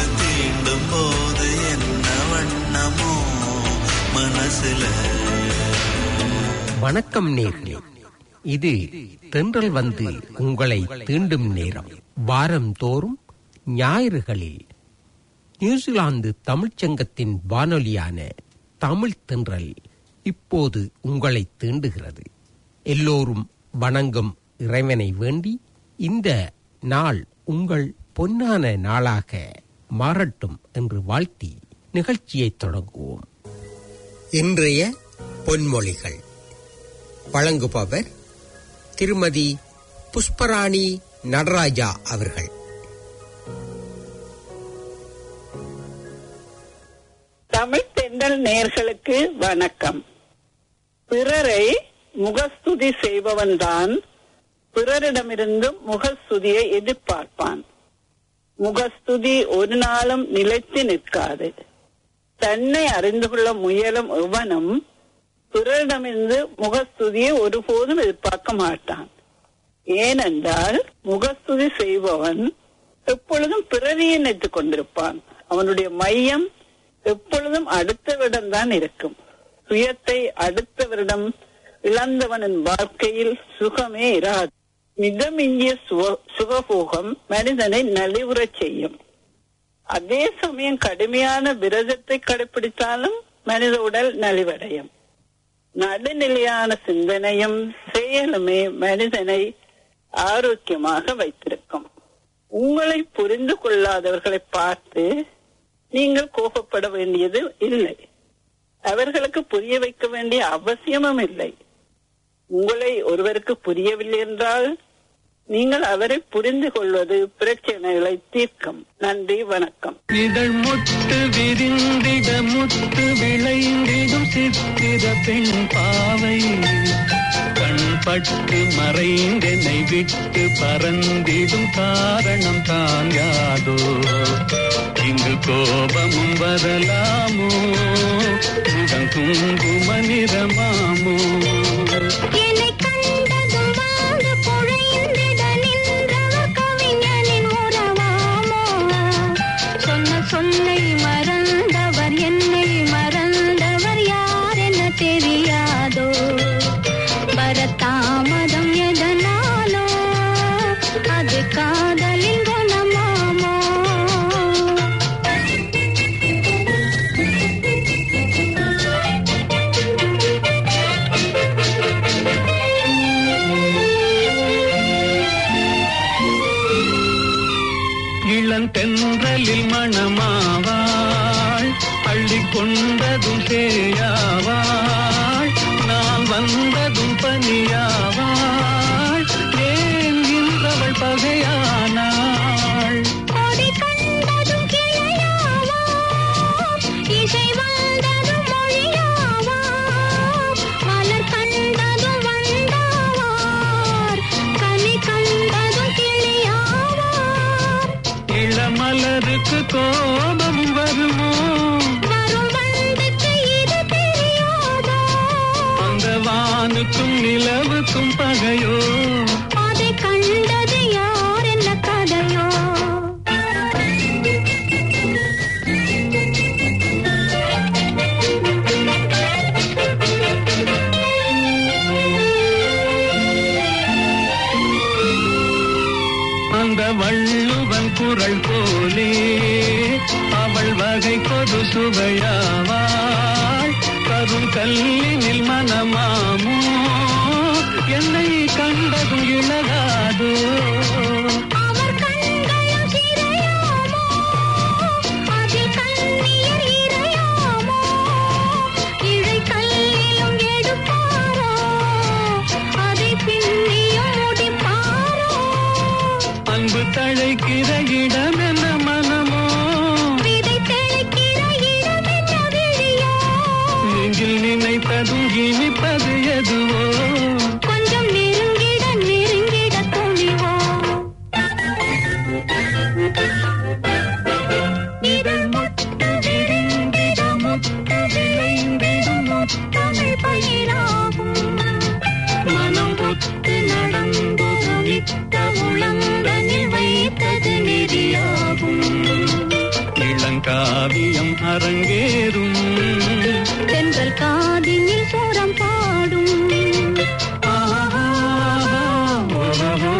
தீண்டும் போது என்ன வண்ணமோ மனசுல வணக்கம் நேர்களே இது தென்றல் வந்து உங்களை தீண்டும் நேரம் வாரம் தோறும் ஞாயிறுகளில் நியூசிலாந்து தமிழ்ச்சங்கத்தின் வானொலியான தமிழ் தென்றல் இப்போது உங்களை தீண்டுகிறது எல்லோரும் வணங்கும் இறைவனை வேண்டி இந்த நாள் உங்கள் பொன்னான நாளாக மாறட்டும் என்று வாழ்த்தி நிகழ்ச்சியை தொடங்குவோம் இன்றைய பொன்மொழிகள் வழங்குபவர் திருமதி புஷ்பராணி நடராஜா அவர்கள் தமிழ் தென்றல் நேர்களுக்கு வணக்கம் பிறரை முகஸ்துதி செய்பவன்தான் பிறரிடமிருந்தும் முகஸ்துதியை எதிர்பார்ப்பான் முகஸ்துதி ஒரு நாளும் நிலைத்து நிற்காது தன்னை அறிந்து கொள்ள முயலும் எவனும் பிறரிடமிருந்து முகஸ்துதியை ஒருபோதும் எதிர்பார்க்க மாட்டான் ஏனென்றால் முகஸ்துதி செய்பவன் எப்பொழுதும் பிறரையே நினைத்துக் கொண்டிருப்பான் அவனுடைய மையம் எப்பொழுதும் அடுத்தவரிடம்தான் இருக்கும் சுயத்தை அடுத்தவரிடம் இழந்தவனின் வாழ்க்கையில் சுகமே இராது மிதமிஞ்சிய சுக- சுகபோகம் மனிதனை நலிவுறச் செய்யும் அதே சமயம் கடுமையான விரதத்தை கடைபிடித்தாலும் மனித உடல் நலிவடையும் நடுநிலையான சிந்தனையும் செயலுமே மனிதனை ஆரோக்கியமாக வைத்திருக்கும் உங்களை புரிந்து கொள்ளாதவர்களை பார்த்து நீங்கள் கோபப்பட வேண்டியது இல்லை அவர்களுக்கு புரிய வைக்க வேண்டிய அவசியமும் இல்லை உங்களை ஒருவருக்கு புரியவில்லை என்றால் நீங்கள் அவரை புரிந்து கொள்வது பிரச்சனைகளை தீர்க்கும் நன்றி வணக்கம் இதழ் முட்டு விரிந்திட முத்து விளைந்திடும் சித்திர பெண் பாவை கண் பட்டு மறைந்தென்னை விட்டு பறந்திடும் காரணம் தான் யாதோ இங்கு கோபமும் வரலாமோ முகம் குங்கும நிறமாமோ என்னை கண்டதும் வாழ்ந்து பொழைந்திட நின்றவர் கவிஞனின் உறவாமோ சொன்ன சொல்லை மறந்தவர் என்னை மறந்தவர் யார் என தெரியாதோ வரத்தாமதம் எதனாலோ அது காதலின் குணமாமோ இளந்தென்றலில் மணமாவாள் அள்ளி கொண்டதும் சேயாவாள் நான் வந்ததும் பனியாவாள் ஏன் இன்றவள் பகையானாள் கொடி கண்டதும் கிளையாவாம் இசை வந்ததும் மொழியாவாம் மலர் கண்டதும் வண்டாவார் கனி கண்டதும் கிளியாவாம் இளமலருக்கு கோபம் வருமோ வரும் வண்டுக்கு இது தெரியாதோ அந்த வானுக்கும் நிலவுக்கும் பகையோ அதை கண்டது யார் என்ன கதையோ அந்த வள்ளுவன் குரல் போலே அவள் வகை கொடு சுவையாவாள் கரும் கல்லினில் மனமாமோ என்னை கண்டதும் இழகாதோ அவர் கண்களும் சிறையாமோ அதில் கண்ணீர் இறையாமோ இழை கல்லிலும் எடுப்பாரோ அதை பின்னியும் முடிப்பாரோ அன்பு தழைக்கிற இடம் என்ன மனமோ விதை தெளிக்கிற இடம் என்ன விழியோ நெஞ்சில் நினைப்பதும் இனிப்பது எதுவோ காவியம் அரங்கேறும் தென்றல் காதினில் சோரம் பாடும் ஆஹா, ஓஹோ,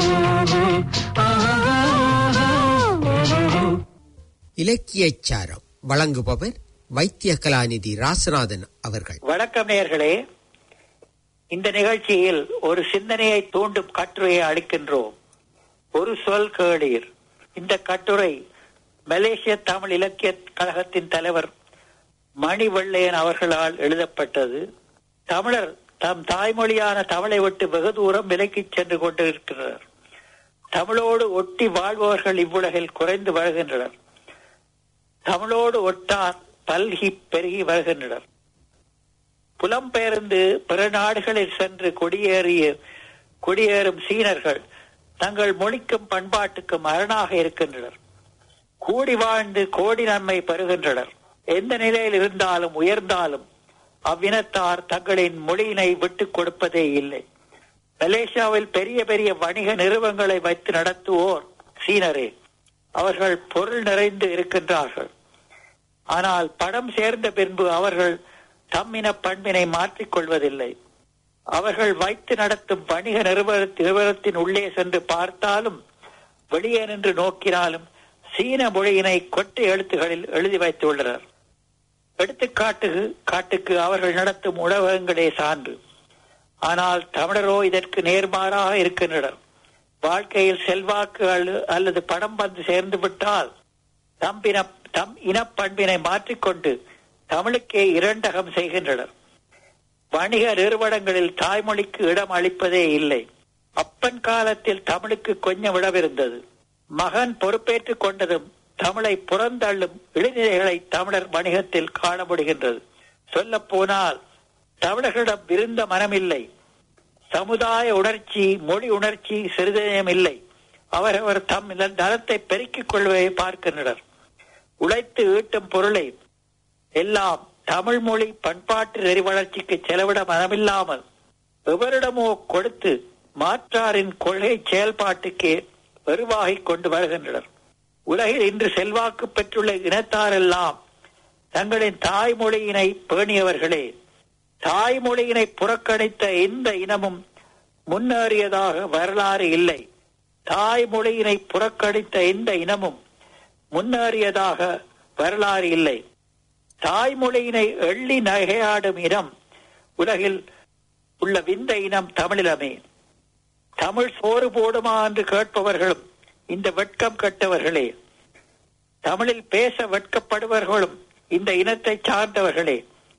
ஆஹா, ஓஹோ. இலக்கியச் சாரம் வழங்குபவர் வைத்திய கலாநிதி ராசநாதன் அவர்கள் வணக்கம் நேயர்களே இந்த நிகழ்ச்சியில் ஒரு சிந்தனையை தூண்டும் கட்டுரையை அளிக்கின்றோம் ஒரு சொல் கேளீர் இந்த கட்டுரை மலேசிய தமிழ் இலக்கிய கழகத்தின் தலைவர் மணி வெள்ளையன் அவர்களால் எழுதப்பட்டது தமிழர் தம் தாய்மொழியான தமிழை விட்டு வெகு தூரம் விலக்கிச் சென்று கொண்டிருக்கிறார் தமிழோடு ஒட்டி வாழ்பவர்கள் இவ்வுலகில் குறைந்து வருகின்றனர் தமிழோடு ஒட்டார் பல்கி பெருகி வருகின்றனர் புலம்பெயர்ந்து பிற நாடுகளில் சென்று குடியேறிய குடியேறும் சீனர்கள் தங்கள் மொழிக்கும் பண்பாட்டுக்கும் அரணாக இருக்கின்றனர் கூடி வாழ்ந்து கோடி நன்மை பெறுகின்றனர் எந்த நிலையில் இருந்தாலும் உயர்ந்தாலும் அவ்வினத்தார் தங்களின் மொழியினை விட்டுக் கொடுப்பதே இல்லை மலேசியாவில் பெரிய பெரிய வணிக நிறுவனங்களை வைத்து நடத்துவோர் சீனரே அவர்கள் பொருள் நிறைந்து இருக்கின்றார்கள் ஆனால் பணம் சேர்ந்த பின்பு அவர்கள் தம்மின பண்பினை மாற்றிக் கொள்வதில்லை அவர்கள் வைத்து நடத்தும் வணிக நிறுவன நிறுவனத்தின் உள்ளே சென்று பார்த்தாலும் வெளியே நின்று நோக்கினாலும் சீன மொழியினை கொட்டை எழுத்துகளில் எழுதி வைத்துள்ளனர் எடுத்துக்காட்டு காட்டுக்கு அவர்கள் நடத்தும் உணவகங்களே சான்று ஆனால் தமிழரோ இதற்கு நேர்மாறாக இருக்கின்றனர் வாழ்க்கையில் செல்வாக்கு அல்ல- அல்லது பணம் வந்து சேர்ந்து விட்டால் தம்பின தம் இனப்பண்பினை மாற்றிக்கொண்டு தமிழுக்கே இரண்டகம் செய்கின்றனர் வணிக நிறுவனங்களில் தாய்மொழிக்கு இடம் அளிப்பதே இல்லை அப்பன் காலத்தில் தமிழுக்கு கொஞ்சம் இடமிருந்தது மகன் பொறுப்பேற்றுக் கொண்டதும் தமிழை புறந்தள்ளும் இளைஞர்களை தமிழர் வணிகத்தில் காண முடிகின்றது சொல்லப் போனால் தமிழர்களிடம் விருந்த மனமில்லை சமுதாய உணர்ச்சி மொழி உணர்ச்சி சிறிதயம் இல்லை அவரவர் தம் நலத்தை பெருக்கிக் கொள்வதை பார்க்கின்றனர் உழைத்து ஈட்டும் பொருளை எல்லாம் தமிழ் மொழி பண்பாட்டு நெறி வளர்ச்சிக்கு செலவிட மனமில்லாமல் எவரிடமோ கொடுத்து மாற்றாரின் கொள்கை செயல்பாட்டுக்கே வெறுவாகிக் கொண்டு வருகின்றனர் உலகில் இன்று செல்வாக்கு பெற்றுள்ள இனத்தாரெல்லாம் தங்களின் தாய்மொழியினை பேணியவர்களே தாய்மொழியினை புறக்கணித்த எந்த இனமும் முன்னேறியதாக வரலாறு இல்லை தாய்மொழியினை புறக்கணித்த எந்த இனமும் முன்னேறியதாக வரலாறு இல்லை தாய்மொழியினை எள்ளி நகையாடும் இனம் உலகில் உள்ள விந்த இனம் தமிழிலமே தமிழ் சோறு போடுமா என்று கேட்பவர்களும் இந்த வெட்கம் கெட்டவர்களே தமிழில் பேச வெட்கப்படுபவர்களும் இந்த இனத்தை சார்ந்தவர்களே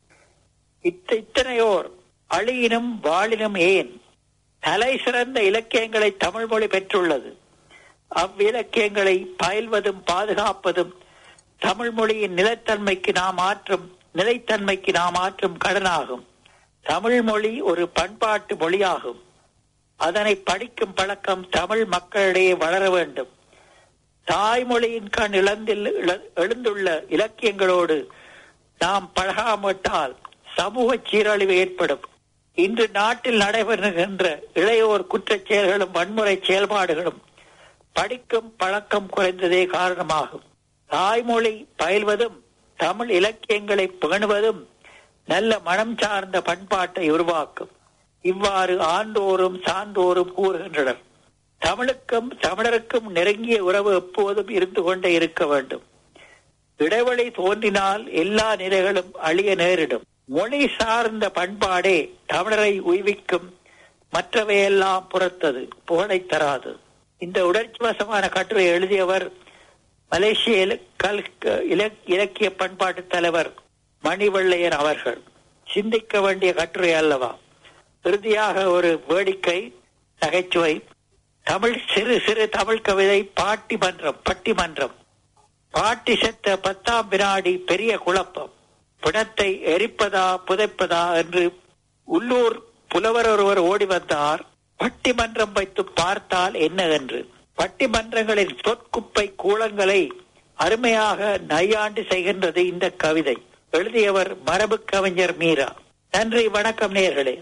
இத்த- இத்தனையோர் அழியினும் வாழினும் ஏன் தலை சிறந்த இலக்கியங்களை தமிழ் மொழி பெற்றுள்ளது அவ்விலக்கியங்களை பயில்வதும் பாதுகாப்பதும் தமிழ் மொழியின் நிலைத்தன்மைக்கு நாம் ஆற்றும் நிலைத்தன்மைக்கு நாம் ஆற்றும் கடனாகும் தமிழ் மொழி ஒரு பண்பாட்டு மொழியாகும் அதனை படிக்கும் பழக்கம் தமிழ் மக்களிடையே வளர வேண்டும் தாய்மொழியின் கண் இழந்தில் இழ- எழுந்துள்ள இலக்கியங்களோடு நாம் பழகாமட்டால் சமூக சீரழிவு ஏற்படும் இன்று நாட்டில் நடைபெறுகின்ற இளையோர் குற்றச் செயல்களும் வன்முறை செயல்பாடுகளும் படிக்கும் பழக்கம் குறைந்ததே காரணமாகும் தாய்மொழி பயில்வதும் தமிழ் இலக்கியங்களை பேணுவதும் நல்ல மனம் சார்ந்த பண்பாட்டை உருவாக்கும் இவ்வாறு ஆண்டோரும் சான்றோரும் கூறுகின்றனர் தமிழுக்கும் தமிழருக்கும் நெருங்கிய உறவு எப்போதும் இருந்து கொண்டே இருக்க வேண்டும் இடைவெளி தோன்றினால் எல்லா நிலைகளும் அழிய நேரிடும் மொழி சார்ந்த பண்பாடே தமிழரை உய்விக்கும் மற்றவையெல்லாம் புறத்தது புகழை தராது இந்த உணர்ச்சி வசமான கட்டுரை எழுதியவர் மலேசிய இல- கல்- இல- இலக்கிய பண்பாட்டு தலைவர் மணிவள்ளையன் அவர்கள் சிந்திக்க வேண்டிய கட்டுரை அல்லவா இறுதியாக ஒரு வேடிக்கை நகைச்சுவை தமிழ் சிறு சிறு தமிழ் கவிதை பாட்டி மன்றம் பட்டிமன்றம் பாட்டி செத்த பத்தாம் வினாடி பெரிய குழப்பம் பிணத்தை எரிப்பதா புதைப்பதா என்று உள்ளூர் புலவர் ஒருவர் ஓடி வந்தார் பட்டிமன்றம் வைத்து பார்த்தால் என்ன என்று பட்டிமன்றங்களின் சொற்குப்பை கூலங்களை அருமையாக நையாண்டு செய்கின்றது இந்த கவிதை எழுதியவர் மரபு கவிஞர் மீரா நன்றி வணக்கம் நேயர்களே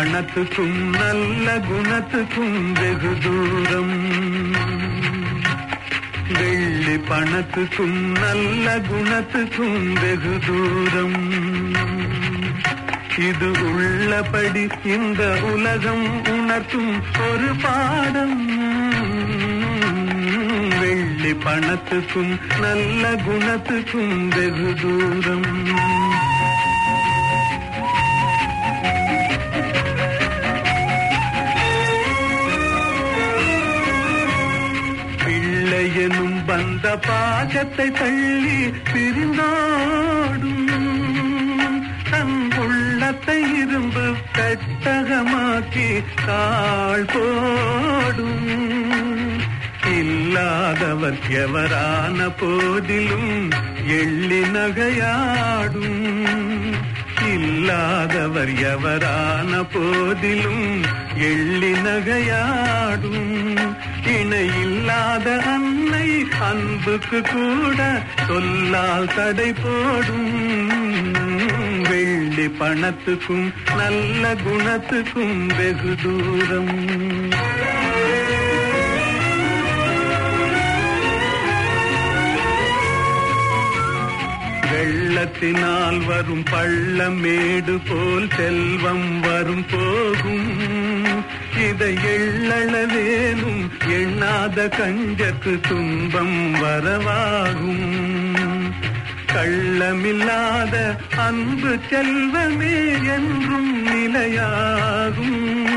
பணத்துக்கும் நல்ல குணத்துக்கும் வெகு தூரம் வெள்ளி பணத்துக்கும் நல்ல குணத்துக்கும் வெகு தூரம் இது உள்ளபடி இந்த உலகம் உணர்த்தும் ஒரு பாடம் வெள்ளி பணத்துக்கும் நல்ல குணத்துக்கும் வெகு தூரம் பிள்ளையனும் வந்த பாகத்தை தள்ளி பிரிந்தாடும் தன் உள்ளத்தை இரும்பு கட்டகமாக்கி தாழ் போடும் இல்லாதவர் எவரான போதிலும் எள்ளி நகையாடும் இல்லாதவர் எவரான போதிலும் எள்ளி நகையாடும் இணை இல்லாத அன்னை அன்புக்கு கூட சொல்லால் தடை போடும் வெள்ளி பணத்துக்கும் நல்ல குணத்துக்கும் வெகு தூரம் வெள்ளத்தினால் வரும் பள்ளம் மேடு போல் செல்வம் வரும் போகும் இதை எள்ளளவேனும் எண்ணாத கஞ்சத்து துன்பம் வரவாகும் கள்ளமில்லாத அன்பு செல்வமே என்றும் நிலையாகும்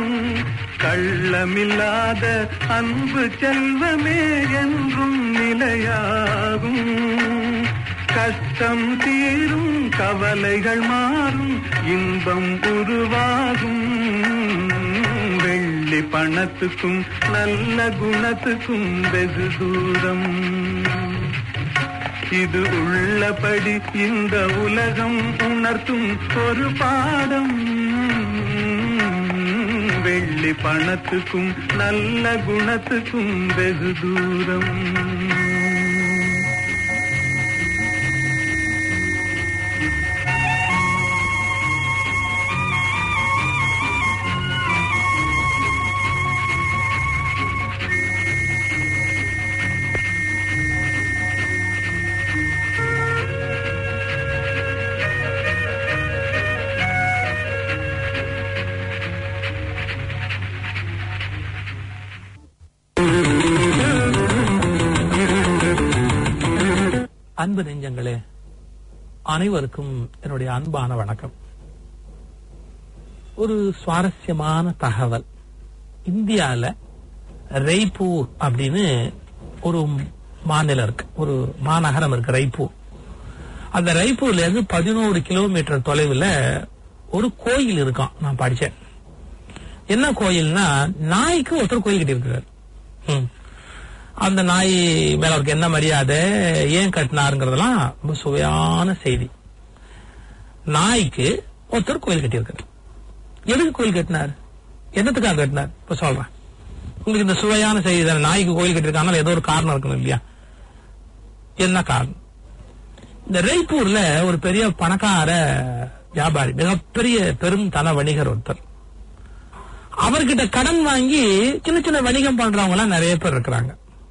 கள்ளமில்லாத அன்பு செல்வமே என்றும் நிலையாகும் கஷ்டம் தீரும் கவலைகள் மாறும் இன்பம் உருவாகும் வெள்ளி பணத்துக்கும் நல்ல குணத்துக்கும் வெகு தூரம் இது உள்ளபடி இந்த உலகம் உணர்த்தும் ஒரு பாடம் வெள்ளி பணத்துக்கும் நல்ல குணத்துக்கும் வெகு தூரம் அன்பு நெஞ்சங்களே அனைவருக்கும் என்னுடைய அன்பான வணக்கம் ஒரு சுவாரஸ்யமான தகவல் இந்தியால ரெய்ப்பூர் அப்படின்னு ஒரு மாநிலம் இருக்கு ஒரு மாநகரம் இருக்கு ரெய்ப்பூர் அந்த ரெய்ப்பூர்ல இருந்து பதினோரு கிலோமீட்டர் தொலைவுல ஒரு கோயில் இருக்கான் நான் படிச்சேன் என்ன கோயில்னா நாய்க்கு ஒருத்தர் கோயில் கட்டியிருக்கிறார் ம். அந்த நாய் மேல அவருக்கு என்ன மரியாதை ஏன் கட்டினாருங்கிறதெல்லாம் ரொம்ப சுவையான செய்தி நாய்க்கு ஒருத்தர் கோயில் கட்டியிருக்காரு எதுக்கு கோயில் கட்டினார் என்னத்துக்காக கட்டினார் இப்ப சொல்றேன் உங்களுக்கு இந்த சுவையான செய்தி தானே நாய்க்கு கோயில் கட்டியிருக்காங்க ஏதோ ஒரு காரணம் இருக்கணும் இல்லையா என்ன காரணம் இந்த ரெய்ப்பூர்ல ஒரு பெரிய பணக்கார வியாபாரி மிகப்பெரிய பெரும் தன வணிகர் ஒருத்தர் அவர்கிட்ட கடன் வாங்கி சின்ன சின்ன வணிகம் பண்றவங்க எல்லாம் நிறைய பேர் இருக்கிறாங்க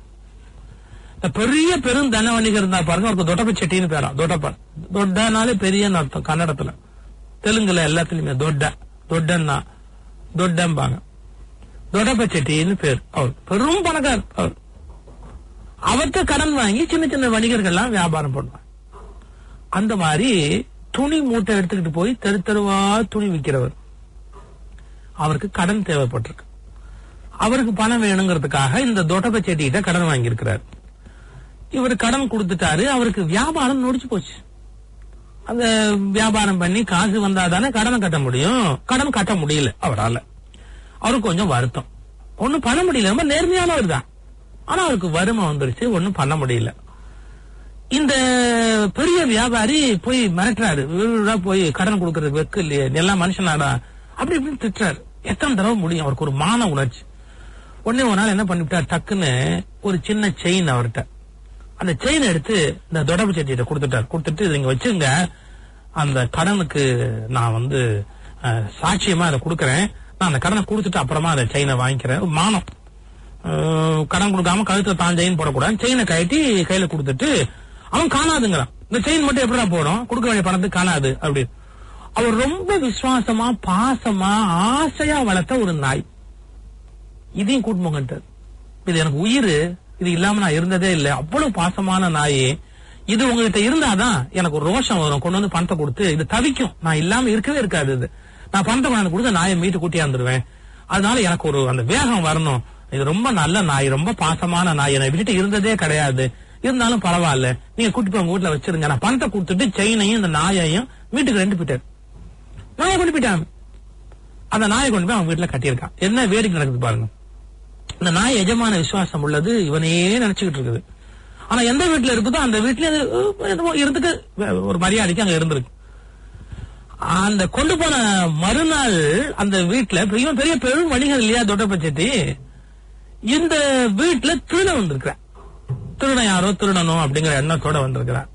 இந்த பெரிய பெரும் தன வணிகர் இருந்தா பாருங்க அவருக்கு தொட்டப்ப செட்டின்னு பேரா தொட்டப்பன் தொட்டனாலே பெரிய அர்த்தம் கன்னடத்துல தெலுங்குல எல்லாத்துலயுமே தொட்ட தொட்டன்னா தொட்டம்பாங்க தொட்டப்ப செட்டின்னு பேர் அவர் பெரும் பணக்கார் அவர் அவர்கிட்ட கடன் வாங்கி சின்ன சின்ன வணிகர்கள்லாம் வியாபாரம் பண்ணுவாங்க அந்த மாதிரி துணி மூட்டை எடுத்துக்கிட்டு போய் தெரு தெருவா துணி விற்கிறவர் அவருக்கு கடன் தேவைப்பட்டிருக்கு அவருக்கு பணம் வேணுங்கிறதுக்காக இந்த தொட்டப்ப செட்டிகிட்ட கடன் வாங்கியிருக்கிறார் இவர் கடன் கொடுத்துட்டாரு அவருக்கு வியாபாரம் நொடிச்சு போச்சு அந்த வியாபாரம் பண்ணி காசு வந்தா தானே கடனை கட்ட முடியும் கடன் கட்ட முடியல அவரால அவருக்கு கொஞ்சம் வருத்தம் ஒண்ணும் பண்ண முடியல ரொம்ப நேர்மையானவர் தான் ஆனா அவருக்கு வறுமை வந்துருச்சு ஒண்ணும் பண்ண முடியல இந்த பெரிய வியாபாரி போய் மிரட்டுறாரு இவருடா போய் கடன் கொடுக்கறது வெக்கு இல்லையே நீ எல்லாம் மனுஷனாடா அப்படி இப்படின்னு திட்டுறாரு எத்தனை தடவை முடியும் அவருக்கு ஒரு மான உணர்ச்சி உடனே ஒரு நாள் என்ன பண்ணிவிட்டார் டக்குன்னு ஒரு சின்ன செயின் அவர்கிட்ட அந்த செயின் எடுத்து இந்த தொடர்பு செட்டியிட்ட கொடுத்துட்டார் கொடுத்துட்டு இதை இங்க வச்சுங்க அந்த கடனுக்கு நான் வந்து அஹ், சாட்சியமா அதை கொடுக்கறேன் நான் அந்த கடனை கொடுத்துட்டு அப்புறமா அந்த செயினை வாங்கிக்கிறேன் ஒரு மானம் அஹ், கடன் கொடுக்காம கழுத்துல தான் செயின் போடக்கூடாது செயினை கழட்டி கையில கொடுத்துட்டு அவன் காணாதுங்கிறான் இந்த செயின் மட்டும் எப்படிடா போடும் கொடுக்க வேண்டிய பணத்துக்கு காணாது அப்படி அவர் ரொம்ப விசுவாசமா பாசமா ஆசையா வளர்த்த ஒரு நாய் இதையும் கூட்டுமோங்கன்ட்டு இது எனக்கு உயிர் இது இல்லாம நான் இருந்ததே இல்லை அவ்வளவு பாசமான நாயே இது உங்ககிட்ட இருந்தாதான் எனக்கு ஒரு ரோஷம் வரும் கொண்டு வந்து பணத்தை கொடுத்து இது தவிக்கும் நான் இல்லாம இருக்கவே இருக்காது இது நான் பணத்தை கொண்டாந்து கொடுத்து நாயை மீட்டு கூட்டியாந்துருவேன் அதனால எனக்கு ஒரு அந்த வேகம் வரணும் இது ரொம்ப நல்ல நாய் ரொம்ப பாசமான நாய் என்னை விட்டுட்டு இருந்ததே கிடையாது இருந்தாலும் பரவாயில்ல நீங்க கூட்டி போய் உங்க வீட்டுல வச்சிருங்க நான் பணத்தை கொடுத்துட்டு செயினையும் இந்த நாயையும் வீட்டுக்கு ரெண்டு போயிட்டாரு நாயை கொண்டு போயிட்டான் அந்த நாயை கொண்டு போய் அவன் வீட்டுல கட்டியிருக்கான் என்ன வேடிக்கை நடக்குது பாருங்க இந்த நாய் எஜமான விசுவாசம் உள்ளது இவனையே நினைச்சுக்கிட்டு இருக்குது ஆனா எந்த வீட்டுல இருக்குதோ அந்த வீட்டுல அது அஹ், என்னமோ இருந்துக்கு வே- ஒரு மரியாதைக்கு அங்க இருந்திருக்கு அந்த கொண்டு போன மறுநாள் அந்த வீட்டுல பெரிய பெரிய பெரும் வணிகர் இல்லையா தொட்டப்பச்சட்டி இந்த வீட்டுல திருடன் வந்திருக்கிறான் திருடன் யாரோ திருடணும் அப்படிங்கிற எண்ணத்தோட வந்திருக்கிறான்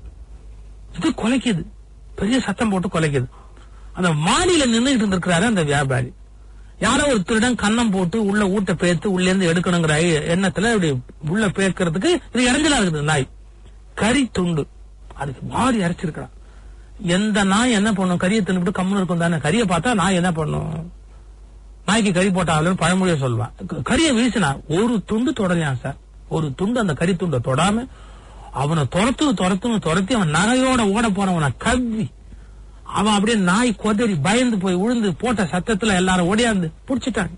இது கொலைக்குது பெரிய சத்தம் போட்டு கொலைக்குது அந்த மாடியில நின்றுட்டு இருந்திருக்கிறாரு அந்த வியாபாரி யாரோ ஒரு திருடன் கன்னம் போட்டு உள்ள ஊட்ட பேத்து உள்ள இருந்து எடுக்கணுங்கிற ஐ- எண்ணத்துல இப்படி உள்ள பேக்கிறதுக்கு இது இறஞ்சலா இருக்குது நாய் கறி துண்டு அதுக்கு மாறி அரைச்சிருக்கிறான் எந்த நாய் என்ன பண்ணும் கறியை தின்னுபிட்டு கம்முன்னு இருக்கும் தானே கறியை பார்த்தா நாய் என்ன பண்ணும் நாய்க்கு கறி போட்டாலும் பழமொழிய சொல்லுவான் க- கறியை வீசினா ஒரு துண்டு தொடலையான் சார் ஒரு துண்டு அந்த கறி துண்டை தொடாம அவனை துரத்து துரத்துன்னு துரத்தி அவன் நகையோட ஓட போனவனை கவ்வி அவன் அப்படியே நாய் கொதறி பயந்து போய் விழுந்து போட்ட சத்தத்துல எல்லாரும் ஓடியாந்து புடிச்சிட்டாங்க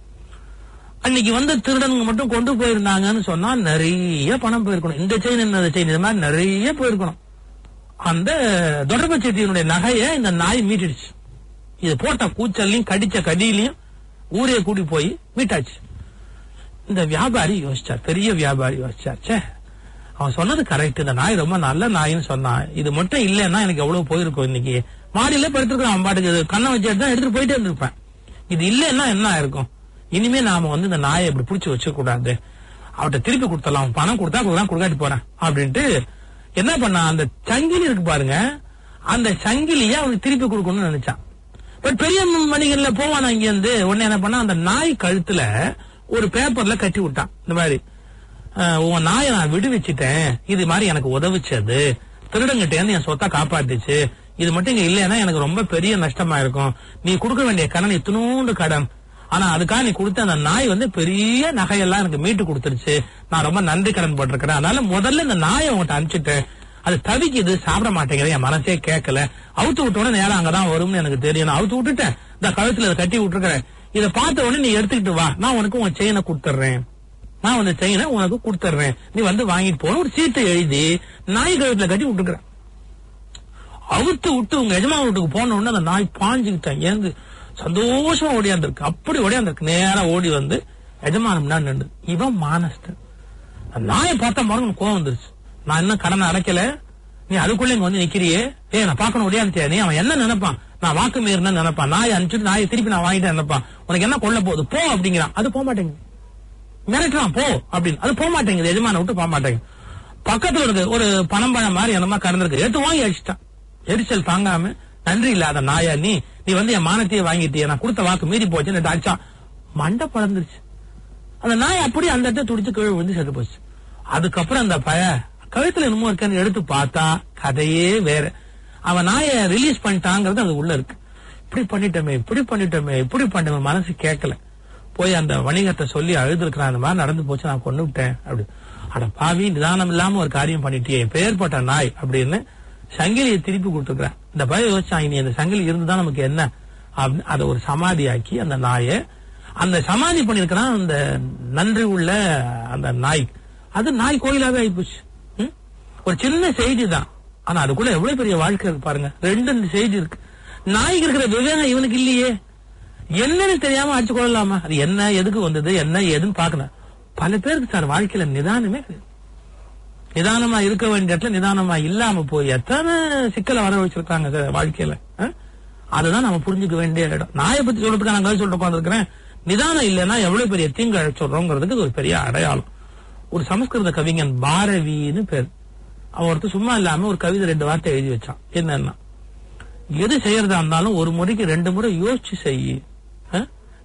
அன்னைக்கு வந்த திருடனுங்க மட்டும் கொண்டு போயிருந்தாங்கன்னு சொன்னா நிறைய பணம் போயிருக்கணும் இந்த செயின் இந்த செயின் இது மாதிரி நிறைய போயிருக்கணும் அந்த தொடர்பு செட்டியினுடைய நகையை இந்த நாய் மீட்டிடுச்சு இது போட்ட கூச்சல்லையும் கடிச்ச கடியிலையும் ஊரே கூட்டி போய் மீட்டாச்சு இந்த வியாபாரி யோசிச்சார் பெரிய வியாபாரி யோசிச்சார் ச்சே அவன் சொன்னது கரெக்ட் இந்த நாய் ரொம்ப நல்ல நாயின்னு சொன்னான் இது மட்டும் இல்லைன்னா எனக்கு எவ்வளவு போயிருக்கும் இன்னைக்கு மாடியில படுத்திருக்கான் அவன் பாட்டுக்கு இது கண்ணை வச்சு தான் எடுத்துட்டு போயிட்டே இருந்திருப்பேன் இது இல்லைன்னா என்ன ஆயிருக்கும் இனிமே நாம வந்து இந்த நாயை இப்படி புடிச்சு வச்சுக்க கூடாது அவட்ட திருப்பி கொடுத்துடலாம் அவன் பணம் கொடுத்தா கொடுக்கலாம் கொடுக்காட்டி போறேன் அப்படின்ட்டு என்ன பண்ணா அந்த சங்கிலி இருக்கு பாருங்க அந்த சங்கிலியை அவனுக்கு திருப்பி கொடுக்கணும்னு நினைச்சான் பட் பெரிய மணிகள்ல போவானா இங்க இருந்து உடனே என்ன பண்ணா அந்த நாய் கழுத்துல ஒரு பேப்பர்ல கட்டி விட்டான் இந்த மாதிரி அஹ், உன் நாயை நான் விடுவிச்சிட்டேன் இது மாதிரி எனக்கு உதவிச்சது திருடங்கிட்ட இருந்து என் சொத்தை காப்பாத்துச்சு இது மட்டும் இங்க இல்லைன்னா எனக்கு ரொம்ப பெரிய நஷ்டமா இருக்கும் நீ கொடுக்க வேண்டிய கடன் இத்தினூண்டு கடன் ஆனா அதுக்காக நீ கொடுத்த அந்த நாய் வந்து பெரிய நகையெல்லாம் எனக்கு மீட்டு கொடுத்துருச்சு நான் ரொம்ப நன்றி கடன் போட்டிருக்கிறேன் அதனால முதல்ல இந்த நாயை உங்கள்கிட்ட அனுப்பிச்சிட்டேன் அது தவிக்குது சாப்பிட மாட்டேங்குது என் மனசே கேட்கல அவுத்து விட்டோட நேரம் அங்கதான் வரும்னு எனக்கு தெரியும் நான் அவுத்து விட்டுட்டேன் இந்த கழுத்துல இதை கட்டி விட்டுருக்கிறேன் இதை பார்த்த உடனே நீ எடுத்துக்கிட்டு வா நான் உனக்கு உன் செயினை கொடுத்துட்றேன் நான் அந்த செயினை உனக்கு கொடுத்துட்றேன் நீ வந்து வாங்கிட்டு போன ஒரு சீட்டை எழுதி நாய் கழுத்துல கட்டி விட்டுருக்கிறேன் அவுத்து விட்டு உங்க எஜமா வீட்டுக்கு போன உடனே அந்த நாய் பாஞ்சுக்கிட்டேன் ஏந்து சந்தோஷமா ஓடியாந்துருக்கு அப்படி ஓடியாந்துருக்கு நேரா ஓடி வந்து எஜமான முன்னாடி நின்று இவன் மானஸ்டன் அந்த நாயை பார்த்தா மறுபடியும் கோவம் வந்துருச்சு நான் இன்னும் கடனை அடைக்கல நீ அதுக்குள்ள இங்க வந்து நிக்கிறியே ஏ நான் பார்க்கணும் ஓடியாந்துட்டியா நீ அவன் என்ன நினைப்பான் நான் வாக்கு மீறின நினைப்பான் நாயை அனுப்பிச்சுட்டு நாயை திருப்பி நான் வாங்கிட்டேன் நினைப்பான் உனக்கு என்ன கொல்ல போகுது போ அப்படிங்கிறான் அது போக மாட்டேங்குது மிரட்டுறான் போ அப்படின்னு அது போக மாட்டேங்குது எஜமான விட்டு போக மாட்டேங்குது பக்கத்துல இருக்கு ஒரு பணம் பழம் மாதிரி என்னமா கறந்துருக்கு எடுத்து வாங்கி அடிச்சிட்டான் எரிச்சல் தாங்காம நன்றி இல்லாத நாயா நீ நீ வந்து என் மானத்தையே வாங்கிட்டிய நான் கொடுத்த வாக்கு மீறி போச்சுன்னு அடிச்சான் மண்டை பழந்துருச்சு அந்த நாய் அப்படியே அந்த இடத்த துடிச்சு கீழே விழுந்து செத்து போச்சு அதுக்கப்புறம் அந்த பய கழுத்துல என்னமோ இருக்கான்னு எடுத்து பார்த்தா கதையே வேற அவன் நாயை ரிலீஸ் பண்ணிட்டாங்கிறது அது உள்ள இருக்கு இப்படி பண்ணிட்டோமே இப்படி பண்ணிட்டோமே இப்படி பண்ணிட்டோமே மனசு கேட்கல போய் அந்த வணிகத்தை சொல்லி அழுதுருக்கிறான் அந்த மாதிரி நடந்து போச்சு நான் கொண்டு விட்டேன் அப்படி அட பாவி நிதானம் இல்லாம ஒரு காரியம் பண்ணிட்டியே பேர்பட்ட நாய் அப்படின்னு சங்கிலியை திருப்பி கொடுத்துருக்கிறேன் இந்த பயம் யோசிச்சான் இனி அந்த சங்கிலி இருந்துதான் நமக்கு என்ன அப்படின்னு அதை ஒரு சமாதியாக்கி அந்த நாயை அந்த சமாதி பண்ணிருக்கிறான் அந்த நன்றி உள்ள அந்த நாய் அது நாய் கோயிலாவே ஆயிப்போச்சு ம்? ஒரு சின்ன செய்தி தான் ஆனா அதுக்குள்ள எவ்வளவு பெரிய வாழ்க்கை இருக்கு பாருங்க ரெண்டு செய்தி இருக்கு நாய்க்கு இருக்கிற விவேகம் இவனுக்கு இல்லையே என்னன்னு தெரியாம அடிச்சு கொள்ளலாமா அது என்ன எதுக்கு வந்தது என்ன ஏதுன்னு பாக்கணும் பல பேருக்கு சார் வாழ்க்கையில நிதானமே கிடையாது நிதானமா இருக்க வேண்டிய இடத்துல நிதானமா இல்லாம போய் எத்தனை சிக்கலை வர வச்சிருக்காங்க சார் வாழ்க்கையில ஆ? அதுதான் நம்ம புரிஞ்சுக்க வேண்டிய இடம் நாயை பத்தி சொல்றதுக்கு நான் கதை சொல்லிட்டு உட்காந்துருக்கிறேன் நிதானம் இல்லைன்னா எவ்வளவு பெரிய தீங்கு அழைச்சிடுறோங்கிறதுக்கு இது ஒரு பெரிய அடையாளம் ஒரு சமஸ்கிருத கவிஞன் பாரவின்னு பேர் அவன் ஒருத்தர் சும்மா இல்லாம ஒரு கவிதை ரெண்டு வார்த்தை எழுதி வச்சான் என்னன்னா எது செய்யறதா இருந்தாலும் ஒரு முறைக்கு ரெண்டு முறை யோசிச்சு செய் ஆ?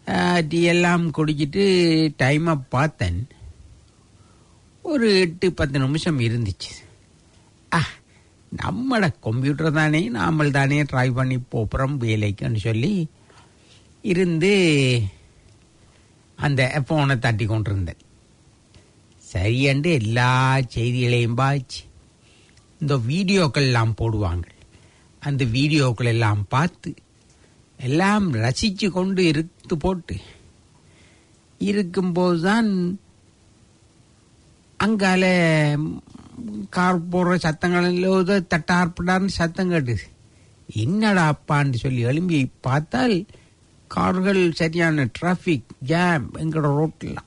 டீ எல்லாம் குடிச்சிட்டு டைமை பார்த்தேன் ஒரு எட்டு பத்து நிமிஷம் இருந்துச்சு ஆ நம்மட கம்ப்யூட்டர் தானே நாமல் தானே ட்ரை பண்ணி போப்புறோம் வேலைக்குன்னு சொல்லி இருந்து அந்த ஃபோனை தட்டி கொண்டிருந்தேன் சரியண்டு எல்லா செய்திகளையும் பாய்ச்சி இந்த வீடியோக்கள் எல்லாம் போடுவாங்க அந்த வீடியோக்கள் எல்லாம் பார்த்து எல்லாம் ரசித்து கொண்டு இருந்து போட்டு இருக்கும்போது தான் அங்கால கார் போடுற சத்தங்கள் ஏதோ தட்டார்பட்டார்னு சத்தம் கேட்டுது என்னடா அப்பான்னு சொல்லி எழும்பி பார்த்தால் கார்கள் சரியான டிராஃபிக் ஜாம் எங்களோட ரோட்டில்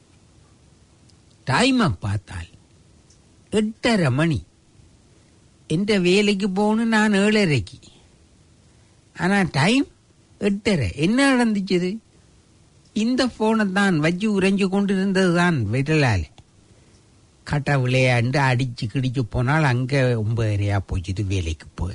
டைமை பார்த்தால் எட்டரை மணி எந்த வேலைக்கு போகணும் நான் ஏழரைக்கு ஆனால் டைம் எட்டரை என்ன நடந்துச்சுது இந்த போனை தான் வச்சு உறைஞ்சு கொண்டு இருந்தது தான் விரலால் கட்ட விளையாண்டு அடிச்சு கிடிச்சு போனால் அங்கே ஒன்பதரையா போச்சுது வேலைக்கு போய்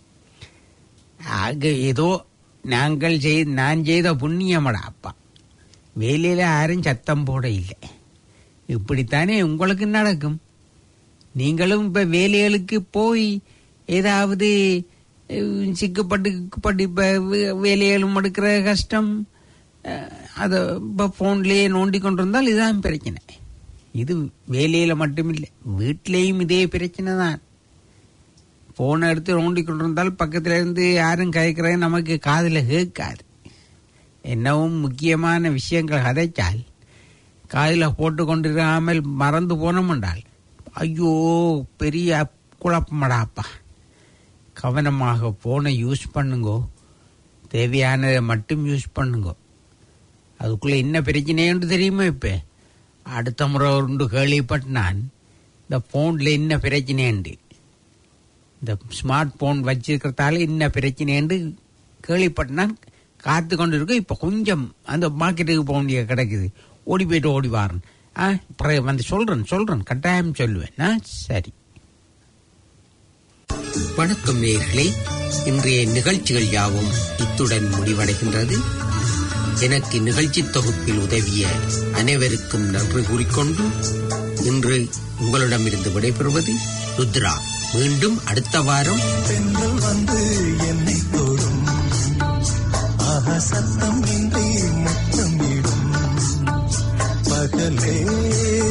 ஆக ஏதோ நாங்கள் செய் நான் செய்த புண்ணியமடா அப்பா வேலையில் யாரும் சத்தம் போட இல்லை இப்படித்தானே உங்களுக்கு நடக்கும் நீங்களும் இப்போ வேலைகளுக்கு போய் ஏதாவது அஹ், சிக்கப்பட்டு கிக்கப்பட்டு இப்போ வேலைகளும் எடுக்கிற கஷ்டம் அஹ், அதை இப்போ ஃபோன்லேயே நோண்டி கொண்டு இருந்தால் இதுதான் பிரச்சனை இது வேலையில் மட்டுமில்லை வீட்லேயும் இதே பிரச்சனை தான் ஃபோனை எடுத்து நோண்டி கொண்டு இருந்தால் பக்கத்தில் இருந்து யாரும் கேட்குறது நமக்கு காதில் கேட்காது என்னவும் முக்கியமான விஷயங்கள் கதைச்சால் காதில் போட்டு கொண்டிருக்காமல் மறந்து போனோம்ண்டால் ஐயோ பெரிய குழப்பமடாப்பா கவனமாக ஃபோனை யூஸ் பண்ணுங்கோ தேவையானதை மட்டும் யூஸ் பண்ணுங்கோ அதுக்குள்ளே என்ன பிரச்சனைன்னு தெரியுமா இப்போ அடுத்த முறை உண்டு கேள்விப்பட்டான் இந்த ஃபோனில் என்ன பிரச்சனைண்டு இந்த ஸ்மார்ட் ஃபோன் வச்சிருக்கிறதால என்ன பிரச்சனைன்னு கேள்விப்பட்டான் காத்து கொண்டு இருக்கு இப்போ கொஞ்சம் அந்த மார்க்கெட்டுக்கு போக வேண்டிய கிடைக்குது ஓடி போயிட்டு ஓடி வாரன் ஆ அப்புறம் வந்து சொல்றேன் சொல்றேன் கட்டாயம் சொல்லுவேன் ஆ சரி வணக்கம் நேர்களே இன்றைய நிகழ்ச்சிகள் யாவும் இத்துடன் முடிவடைகின்றது எனக்கு நிகழ்ச்சி தொகுப்பில் உதவிய அனைவருக்கும் நன்றி கூறிக்கொண்டு இன்று உங்களிடமிருந்து விடைபெறுவது ருத்ரா மீண்டும் அடுத்த வாரம் பெண்கள் வந்து என்னை தொடும் ஆஹா சத்தம் இன்றி முத்தமிடும் பகலே